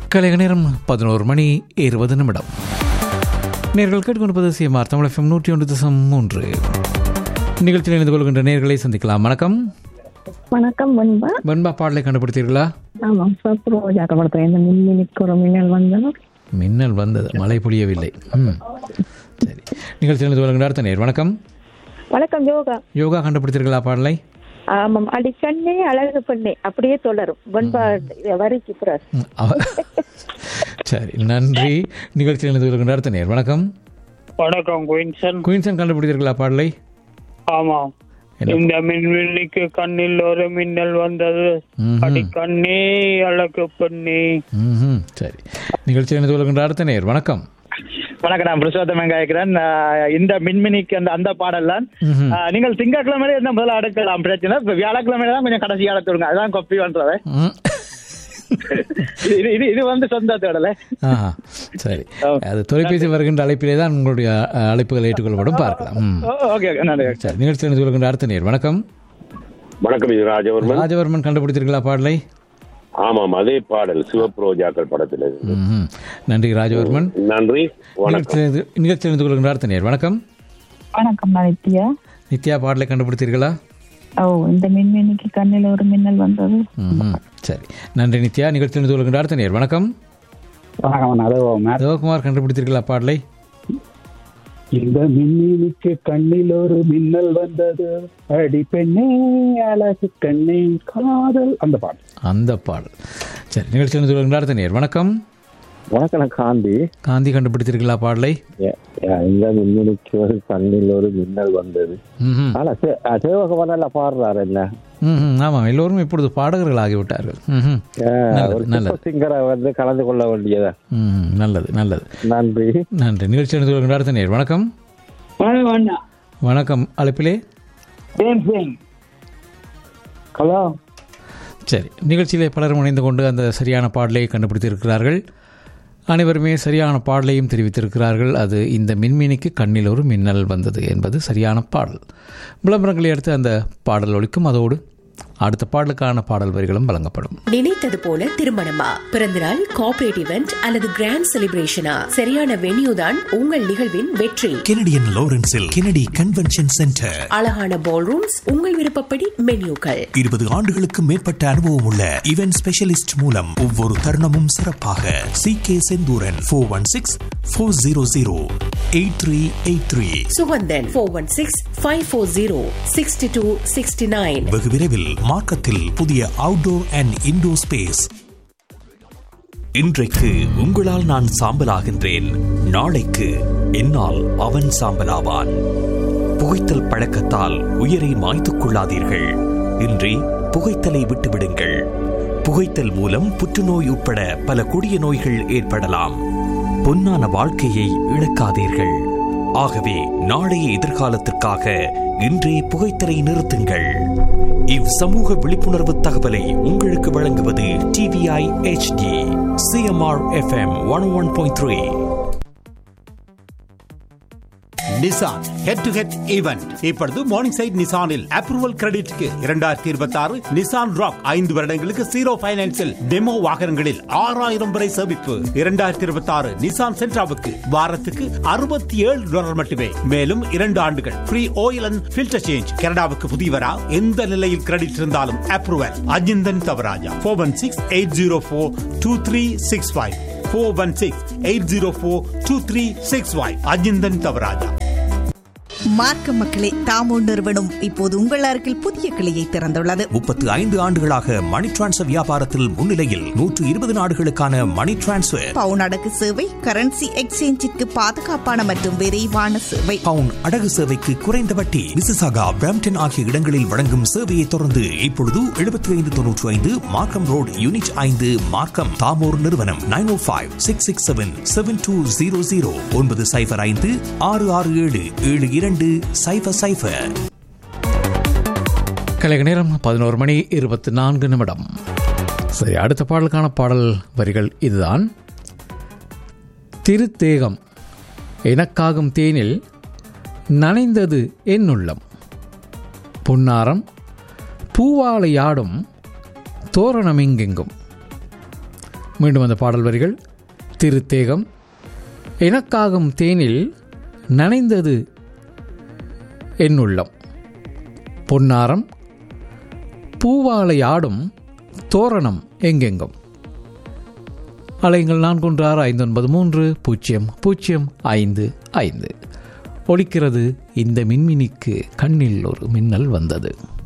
கலைக நேரம் பதினோரு மணி இருபது நிமிடம் நேர்கள் கேட்டுக்கொண்டிருப்பது சிஎம்ஆர் தமிழ் எஃப்எம் நூற்றி ஒன்று தசம் மூன்று நிகழ்ச்சியில் இணைந்து கொள்கின்ற நேர்களை சந்திக்கலாம் வணக்கம் வணக்கம் வெண்பா வெண்பா பாடலை கண்டுபிடித்தீர்களா ஆமாம் சப்பு ரோஜாக்கள் படத்தில் இந்த மின்மினிக்கு ஒரு மின்னல் வந்ததும் மின்னல் வந்தது மழை பொழியவில்லை ம் சரி நிகழ்ச்சியில் இணைந்து கொள்கின்ற அடுத்த நேர் வணக்கம் வணக்கம் யோகா யோகா கண்டுபிடித்தீர்களா பாடலை ஆமாம் அடி கண்ணே அழகு பெண்ணே அப்படியே தொடரும் வெண்பா வரிக்கு பிறகு ம், அவ- சரி நன்றி நிகழ்ச்சியில் இணைந்து கொள்கின்ற அடுத்த நேர் வணக்கம் வணக்கம் குயின்சன் குயின்சன் கண்டுபிடித்தீர்களா பாடலை ஆமாம் என்ன? இந்த மின்வெள்ளிக்கு கண்ணில் ஒரு மின்னல் வந்தது ம்ஹும். அடி கண்ணே அழகு பெண்ணே ம்ஹும். சரி நிகழ்ச்சியில் இணைந்து கொள்கின்ற அடுத்த நேர் வணக்கம் வணக்கம் நான் புருஷோத்தமன் கேட்கிறேன் ஆஹ் இந்த மின்மினிக்கு அந்த அந்த பாடல்லாம் ம்ஹும். ஆஹ் நீங்கள் திங்கட்கிழமையில இருந்தா முதல்ல அடுக்கலாம் பிரச்சனை இப்ப வியாழக்கிழமையில தான் கொஞ்சம் கடைசி எடுத்துருங்க அதான் கொப்பி பண்றது ம். இது இது இது வந்து சொந்த தேடல ஆஹா சரி அது தொலைபேசி வருகின்ற அழைப்பிலே தான் உங்களுடைய அஹ், அழைப்புகள் ஏற்றுக்கொள்ளப்படும் பார்க்கலாம் ம். ஓகே ஓகே நன்றி சரி நிகழ்ச்சியில் இணைந்து கொள்கின்ற அடுத்த நேர் வணக்கம் வணக்கம் இது ராஜவர்மன் ராஜவர்மன் கண்டுபிடித்தீர்களா பாடலை ஆமாம் அதே பாடல் சிவப்பு ரோஜாக்கள் படத்தில் இருந்து. ம்ஹும். நன்றி ராஜவர்மன் நன்றி வணக்கம் நிகழ்ச்சியில் இணைந்து- நிகழ்ச்சியில் இணைந்து கொள்கின்ற அடுத்த நேர் வணக்கம் வணக்கம் நான் நித்யா நித்யா பாடலை கண்டுபிடித்தீர்களா ஓ இந்த மின்மினிக்கு கண்ணில் ஒரு மின்னல் வந்தது ம்ஹும். சரி நன்றி நித்யா நிகழ்ச்சியில் இணைந்து கொள்கின்ற அடுத்த நேர் வணக்கம் வணக்கம் அது மேம் சிவகுமார் கண்டுபிடித்தீர்களா பாடலை இந்த மின்னினுக்கு கண்ணில் ஒரு மின்னல் வந்தது அடி பெண்ணே அழகு கண்ணே காதல் அந்த பாட்டு அந்த பாடல் சரி நிகழ்ச்சியில் இணைந்து கொள்கின்ற அடுத்த நேர் வணக்கம் வணக்கம் காந்தி காந்தி கண்டுபிடித்தீர்களா பாடலை ஏ- ஏ, இந்த மின்மினிக்கு ஒரு கண்ணில் ஒரு மின்னல் வந்தது ம்ஹும். ஆனா சே- அ, சேவகவனல்ல பாடுறாரு என்ன ம்ஹும். ஆமாம் எல்லோரும் இப்பொழுது பாடகர்கள் ஆகிவிட்டார்கள் ம்ஹும். ஏ, நல்லது, ஒரு நல்லது. சூப்பர் சிங்கரை வந்து கலந்து கொள்ள வேண்டியதா ம்ஹும். நல்லது நல்லது நன்றி நன்றி நிகழ்ச்சி நடந்து கொள்கின்ற அடுத்த நேர் வணக்கம் வணக்கம் அழைப்பிலே ஹலோ சரி நிகழ்ச்சியிலே பலரும் இணைந்து கொண்டு அந்த சரியான பாடலை கண்டுபிடித்திருக்கிறார்கள் அனைவருமே சரியான பாடலையும் தெரிவித்திருக்கிறார்கள் அது இந்த மின்மினிக்கு கண்ணில் ஒரு மின்னல் வந்தது என்பது சரியான பாடல் விளம்பரங்களை அடுத்து அந்த பாடல் ஒழிக்கும் அதோடு அடுத்த பாடலுக்கான பாடல் வரிகளும் வழங்கப்படும் நினைத்தது போல திருமணமா பிறந்தநாள் கார்ப்பரேட் இவெண்ட் அல்லது கிராண்ட் செலிப்ரேஷனா சரியான வென்யூ தான் உங்கள் நிகழ்வின் வெற்றி கெனடியன் லாரன்ஸில் கெனடி கன்வென்ஷன் சென்டர் அழகான பால் ரூம்ஸ் உங்கள் விருப்பப்படி மென்யூக்கள் இருபது ஆண்டுகளுக்கு மேற்பட்ட அனுபவம் உள்ள இவென்ட் ஸ்பெஷலிஸ்ட் மூலம் ஒவ்வொரு தருணமும் சிறப்பாக C K Senthuran four one six four zero zero eight three eight three Suganthan four one six five four zero sixty two sixty nine வெகு விரைவில் மார்க்கத்தில் புதிய அவுட்டோர் அண்ட் இன்டோர் ஸ்பேஸ் இன்றைக்கு உங்களால் நான் சாம்பலாகின்றேன் நாளைக்கு என்னால் அவன் சாம்பலாவான் புகைத்தல் பழக்கத்தால் உயிரை மாய்த்துக் கொள்ளாதீர்கள் இன்றி புகைத்தலை விட்டுவிடுங்கள் புகைத்தல் மூலம் புற்றுநோய் உட்பட பல கொடிய நோய்கள் ஏற்படலாம் பொன்னான வாழ்க்கையை இழக்காதீர்கள் ஆகவே நாளைய எதிர்காலத்திற்காக இன்றே புகைத்தலை நிறுத்துங்கள் இவ் சமூக விழிப்புணர்வு தகவலை உங்களுக்கு வழங்குவது TVI HD CMR FM one one point three Nissan head to head event இப்பொழுது மார்னிங் சைட் நிசானில் அப்ரூவல் கிரெடிட்க்கு இரண்டாயிரத்தி இருபத்தி ஆறு நிசான் ராக் ஐந்து வருடங்களுக்கு ஜீரோ பைனான்சில் டெமோ வாகனங்களில் ஆறாயிரம் வரை சேமிப்பு இரண்டாயிரத்தி இருபத்தி ஆறு நிசான் சென்ட்ராவுக்கு வாரத்துக்கு அறுபத்தி ஏழு டாலர் மட்டுமே மேலும் இரண்டு ஆண்டுகள் free oil and filter change கனடாவுக்கு புதியவரா எந்த நிலையில் கிரெடிட் இருந்தாலும் approval Ajinthan Thavarajah four one six eight zero four two three six five four one six eight zero four two three six five Ajinthan Thavarajah மார்க்க மக்களே தாமோ நிறுவனம் இப்போது உங்கள் அருகில் புதிய கிளையை திறந்துள்ளது முப்பத்து ஐந்து ஆண்டுகளாக மணி டிரான்ஸ்ஃபர் வியாபாரத்தில் முன்னிலையில் நூற்று இருபது நாடுகளுக்கான மணி டிரான்ஸ்ஃபர் பவுன் அடகு சேவை கரன்சி எக்ஸ்சேஞ்சிற்கு பாதுகாப்பான மற்றும் விரைவான சேவை பவுன் அடகு சேவைக்கு குறைந்த வட்டி மிசிசாகா பிராம்டன் ஆகிய இடங்களில் வழங்கும் சேவையை தொடர்ந்து இப்பொழுது எழுபத்தி ஐந்து தொன்னூற்றி ஐந்து மார்க்கம் ரோடு யூனிட் ஐந்து மார்க்கம் தாமோர் நிறுவனம் nine O five six six seven seven two zero zero ஒன்பது சைபர் ஐந்து ஆறு ஆறு ஏழு ஏழு இரண்டு சைபர் சைபர் கலைக நேரம் பதினோரு மணி இருபத்தி நான்கு நிமிடம் சரி அடுத்த பாடலுக்கான பாடல் வரிகள் இதுதான் திருத்தேகம் எனக்காகும் தேனில் நனைந்தது என் உள்ளம் பொன்னாரம் பூவாலையாடும் தோரணமிங்கெங்கும் மீண்டும் அந்த பாடல் வரிகள் திருத்தேகம் எனக்காகும் தேனில் நனைந்தது என்னுள்ளம் பொன்னாரம் பூவாலை ஆடும் தோரணம் எங்கெங்கும் அலைங்கள் நான்கு ஒன்று ஆறு ஐந்து ஒன்பது மூன்று பூஜ்ஜியம் பூஜ்ஜியம் ஐந்து ஐந்து ஒலிக்கிறது இந்த மின்மினிக்கு கண்ணில் ஒரு மின்னல் வந்தது